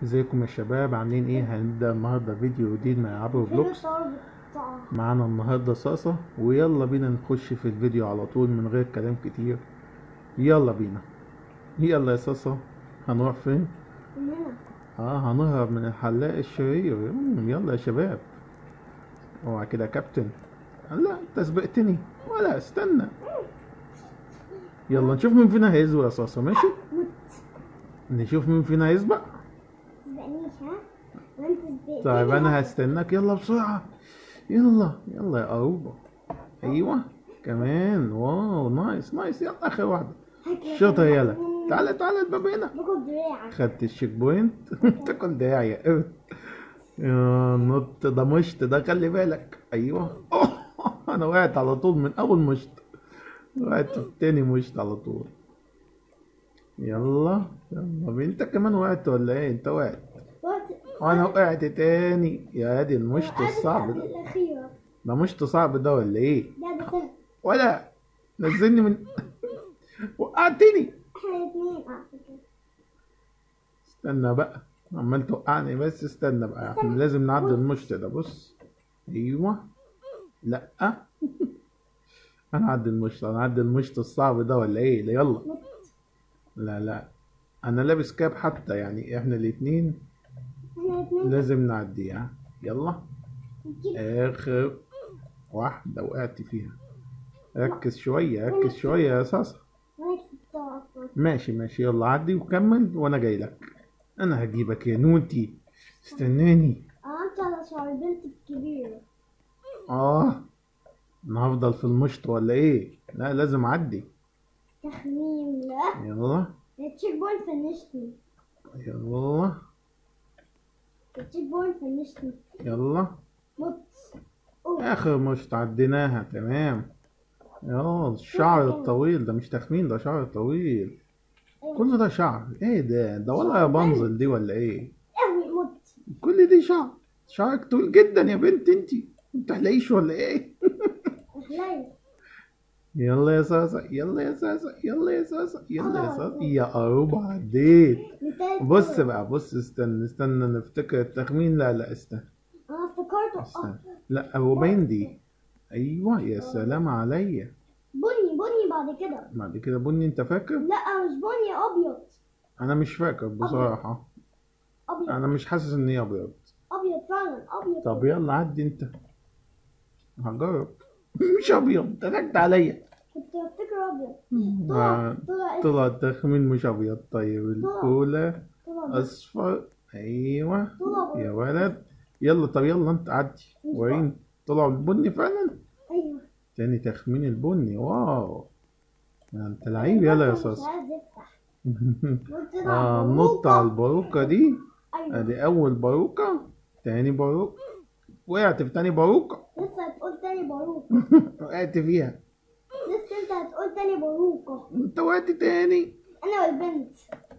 ازيكم يا شباب عاملين ايه هنبدأ النهاردة فيديو جديد مع عبرو فلوكس معانا النهاردة صاصة ويلا بينا نخش في الفيديو على طول من غير كلام كتير يلا بينا يلا يا صاصة هنروح فين اه هنهرب من الحلاق الشرير مم، يلا يا شباب اوعى كده يا كابتن لا انت سبقتني ولا استنى يلا نشوف مين فينا هيسبق يا صاصة ماشي نشوف مين فينا هيسبق تسبقنيش ها وانت سبقتني طيب انا هستناك يلا بسرعة يلا يلا يا قروبة ايوه كمان واو نايس نايس يلا اخر واحدة شاطر يلا تعالى تعالى الباب هنا باخد دراعك خدت الشيك بوينت تاكل دراعي يا قرد يا نط ده مشط ده خلي بالك ايوه أوه. انا وقعت على طول من اول مشط وقعت في تاني مشط على طول يلا يلا انت كمان وقعت ولا ايه انت وقعت وقت وانا وقعت تاني يا دي المشط الصعب ده الأخيرة ده مشط صعب ده ولا ايه لا ده سهل ولا نزلني من وقعتني احنا الاتنين على فكرة استنى بقى عمال توقعني بس استنى بقى احنا لازم نعدي المشط ده بص ايوه لا هنعدي المشط هنعدي المشط الصعب ده ولا ايه لا يلا لا لا انا لابس كاب حتى يعني احنا الاتنين احنا الاتنين لازم نعديها يلا نجيب اخر واحدة وقعت فيها ركز شوية ركز شوية يا صاصة وانا كسبتها اصلا ماشي ماشي يلا عدي وكمل وانا جاي لك انا هجيبك يا نوتي استناني قعدت على شعر البنت الكبيرة اه انا هفضل في المشط ولا ايه لا لازم اعدي تخمين لا يلا التشيك بوينت فنشتني يلا التشيك بوينت فنشتني يلا مت أوه. اخر مشط عديناها تمام يلا الشعر الطويل ده مش تخمين ده شعر طويل كل ده شعر ايه ده ده ولا يا بنزل دي ولا ايه قوي مت كل دي شعر شعرك طويل جدا يا بنت انتي انت هلاقيش ولا ايه احلى يلا يا ساسا يلا يا ساسا يلا يا ساسا يلا يا ساسا يا قروبة عديت بص بقى بص استنى استنى نفتكر التخمين لا لا استنى انا افتكرته استنى اه لا هو باين دي ايوه يا سلام عليا بني بني بعد كده بعد كده بني انت فاكر لا مش بني ابيض انا مش فاكر بصراحة ابيض انا مش حاسس ان هي ابيض ابيض فعلا ابيض طب يلا عدي انت هجرب مش ابيض ضحكت عليا كنت بفتكر ابيض آه، طلع طلع طلع التخمين مش ابيض طيب الاولى طلع اصفر ايوه طلع يا ولد يلا طب يلا انت عدي وريني طلعوا البني فعلا ايوه تاني تخمين البني واو ده انت لعيب يلا يا مش صاص عايز يفتح قلت له اه نط على الباروكة دي ايوه ادي اول باروكة تاني باروكة وقعت في تاني باروكة لسه هتقول تاني باروكة وقعت فيها لسه انت هتقول تاني باروكة انت وقعت تاني انا والبنت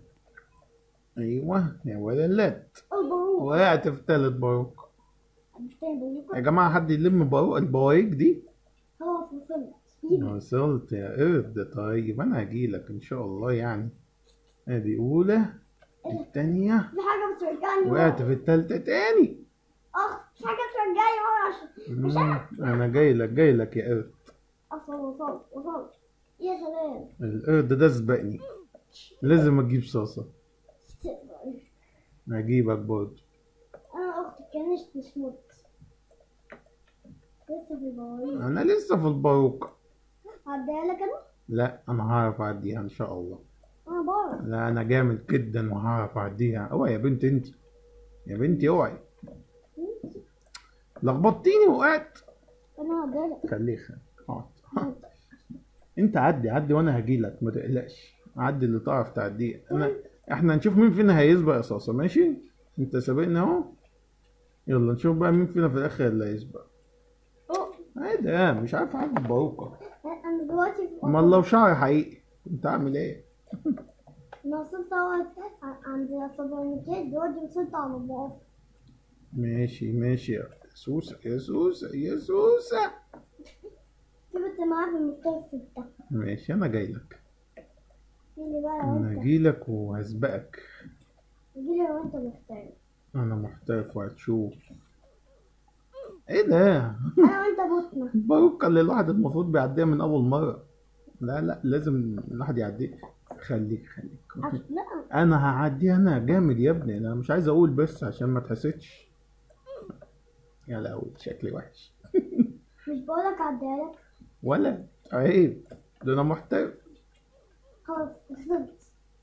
ايوه يا ولد الباروكة وقعت في تالت باروكة تاني باروكة يا جماعة حد يلم باروكة البوايك دي خلاص وصلت يجي. وصلت يا قرد طيب انا هجيلك ان شاء الله يعني ادي اولى التانية في حاجة بترجعني وقعت ورا في التالتة تاني اخ في حاجة بترجعني ورا عشان مم، انا جاي لك جاي لك يا قرد اصل وصلت وصلت يا سلام القرد ده سبقني لازم اجيب صاصة هجيبك برضه انا اختي كانت مش موت لسه في البواريك انا لسه في الباروكة عديها لك انا لا انا هعرف اعديها ان شاء الله انا بعرف لا انا جامد جدا وهعرف اعديها اوعي يا بنت انت يا بنتي اوعي لخبطتيني وقعت انا عديها لك خليه خ- اقعد انت عدي عدي وانا هجيلك ما تقلقش عدي اللي تعرف تعديه انا احنا نشوف مين فينا هيسبق يا صاصة ماشي انت سابقني اهو يلا نشوف بقى مين فينا في الاخر اللي هيسبق أوه. ايه ده مش عارف اعدي الباروكة انا دلوقتي في امال لو شعري حقيقي كنت اعمل ايه انا وصلت اول عند السوبرماركت دلوقتي وصلت على المقف ماشي ماشي يا سوسة يا سوسة يا سوسة كنت معاه في المفتاح ستة ماشي انا جاي لك اللي بقى لو انا انت هجيلك وهسبقك جيلي لو انت محتاج انا محترف وهتشوف ايه ده انا وانت بوتنا الباروكة اللي الواحد المفروض بيعديها من اول مرة لا لا لازم الواحد يعدي خليك خليك عش- لا انا هعدي انا جامد يا ابني انا مش عايز اقول بس عشان ما تحسدش يا لهوي شكلي وحش مش بقولك عديها لك ولا عيب ده انا محترف خلاص خسرت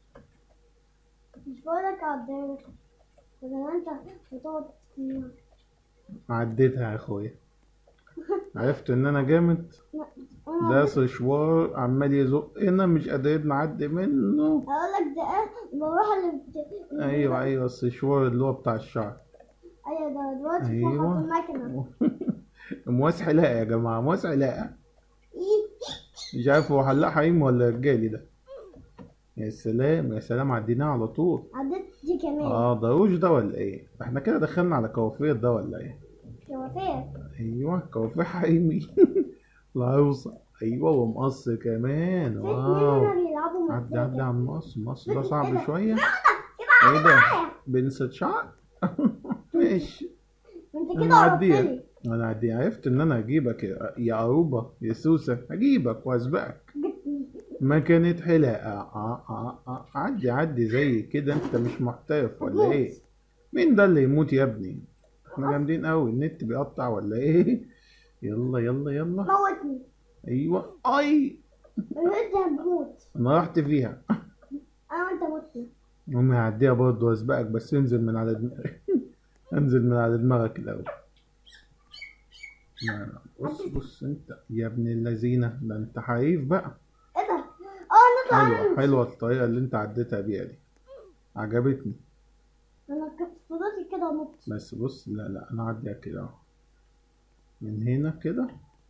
مش بقولك عديها لك بدل انت بتقعد تستنى. عديتها يا اخويا عرفت ان انا جامد لا، انا ده سشوار عمال يزق هنا مش قادرين نعدي منه اقول لك ده ايه بروح اللي بت... ايوه ايوه السشوار اللي هو بتاع الشعر ايوه ده دلوقتي في أيوة. خط المكنه مواسح لاقة يا جماعة مواسح لاقة إيه؟ مش عارف هو حلاق حريم ولا رجالي ده يا سلام يا سلام عديناه على طول عديت دي كمان اه ده روج ده ولا ايه احنا كده دخلنا على كوافير ده ولا ايه كوافير ايوه كوافير حريمي العروسة ايوه ومقص كمان في واو اتنين بيلعبوا عدي عدي مزيكا على المقص المقص ده صعب إيه ده؟ شوية كده ايه ده معايا بنسة شعر ماشي انت انا كده قربت هعديها لي انا هعديها عرفت ان انا هجيبك يا يا عروبة يا سوسة هجيبك واسبقك ما كانت حلاقة آه آه آه. عدي عدي زي كده انت مش محترف ولا هتموت. ايه مين ده اللي يموت يا ابني احنا جامدين قوي النت بيقطع ولا ايه يلا يلا يلا موتني ايوه اي انت هتموت انا رحت فيها انا وانت متنا المهم هعديها برضه واسبقك بس انزل من على دماغك انزل من على دماغك الاول لا لا بص بص انت يا ابن اللذينه ده انت حريف بقى ايه ده اه نطلع حلوه نمشي. حلوه الطريقه اللي انت عديتها بيها دي عجبتني انا كنت فضلت كده ونط بس بص لا لا انا هعديها كده اهو من هنا كده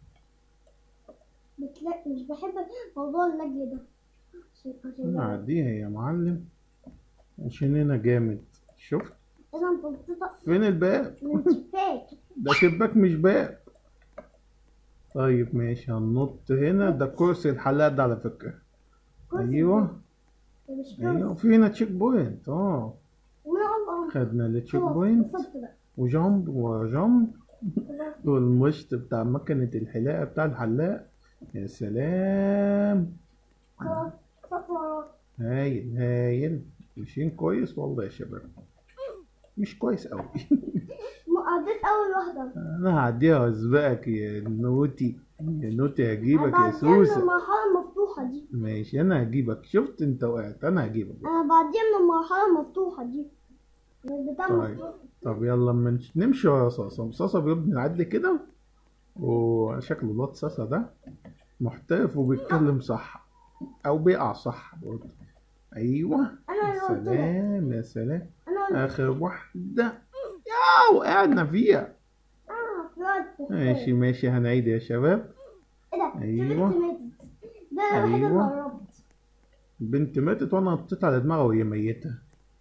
بتلاقي مش بحب موضوع اللجل ده عشان عشان انا هعديها يا معلم عشان هنا جامد شفت اذا انت بتطلع فين الباب من شباك ده شباك مش باب طيب ماشي هننط هنا ده كرسي الحلاق ده على فكرة كرسي ايوه ده مش ايوه كرسي في هنا تشيك بوينت اه ومن الله خدنا التشيك خلاص، بوينت وصلت بقى. وجامب وجامب خلاص. والمشط بتاع مكنة الحلاقة بتاع الحلاق يا سلام خلاص خطوة هايل هايل ماشيين كويس والله يا شباب مش كويس قوي عديت أول واحدة انا هعديها واسبقك يا نوتي يا نوتي هجيبك يا بعدين سوسة المرحلة المفتوحة دي ماشي انا هجيبك شفت انت وقعت انا هجيبك أنا بعدين من المرحلة المفتوحة دي مش بتاع طيب. مفتوح طب يلا اما نش- نمشي ورا صاصة صاصة بيبني نعدي كده وشكل الواد صاصة ده محترف وبيتكلم صح او بيقع صح برضه ايوه أنا يا اللي قلت لك سلام يا سلام أنا اللي اخر واحدة يا وقعنا فيها آه في وقت ماشي ماشي هنعيد يا شباب إيه ده؟ أيوة. في بنت ماتت ده الوحيد اللي أيوة. قربت البنت ماتت وانا نطيت على دماغها وهي ميتة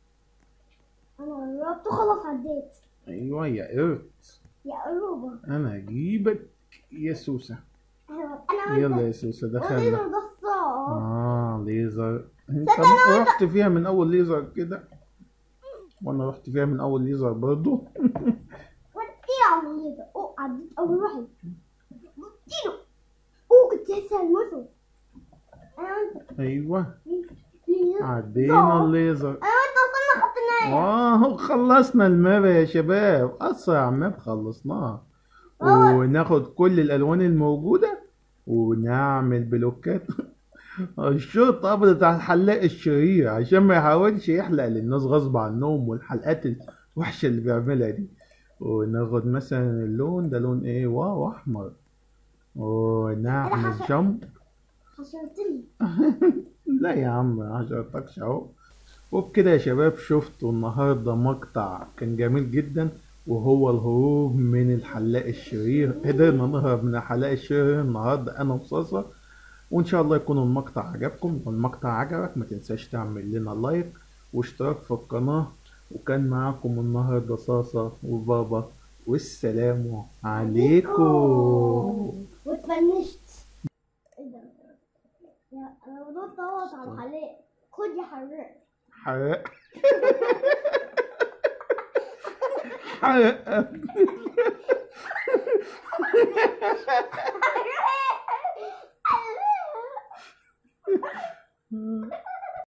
أنا قربت وخلاص عديت ايوه يا قرد يا قروبة انا هجيبك يا سوسة أيوة أنا يلا وأنت يا سوسة وليزر دخلنا ده الصعب اه ليزر انت تصدق أنا رحت فيها من اول ليزر كده وانا رحت فيها من اول ليزر برضو وديله على الليزر أوه عديت أول واحد وديله أوه كنت لسه هلمسه أنا وأنت ايوه ليزر. عدينا الليزر أنا وأنت وصلنا خط النهاية واو خلصنا الماب يا شباب اسرع ماب خلصناها آه. وناخد كل الالوان الموجوده ونعمل بلوكات الشرطة قبضت على الحلاق الشرير عشان ما يحاولش يحلق للناس غصب عنهم والحلقات الوحشة اللي بيعملها دي وناخد مثلا اللون ده لون ايه واو احمر ونعمل حشر- جمب حشرتني لا يا عم ما عجبتكش اهو وبكده يا شباب شفتوا النهارده مقطع كان جميل جدا وهو الهروب من الحلاق الشرير قدرنا نهرب من الحلاق الشرير النهارده انا وصاصة وان شاء الله يكون المقطع عجبكم لو المقطع عجبك ما تنساش تعمل لنا لايك واشتراك في القناة وكان معاكم النهارده صاصة وبابا والسلام عليكم واتفنشت ايه ده يا انا بدور اطوط على الحلاق خد يا حراق حرق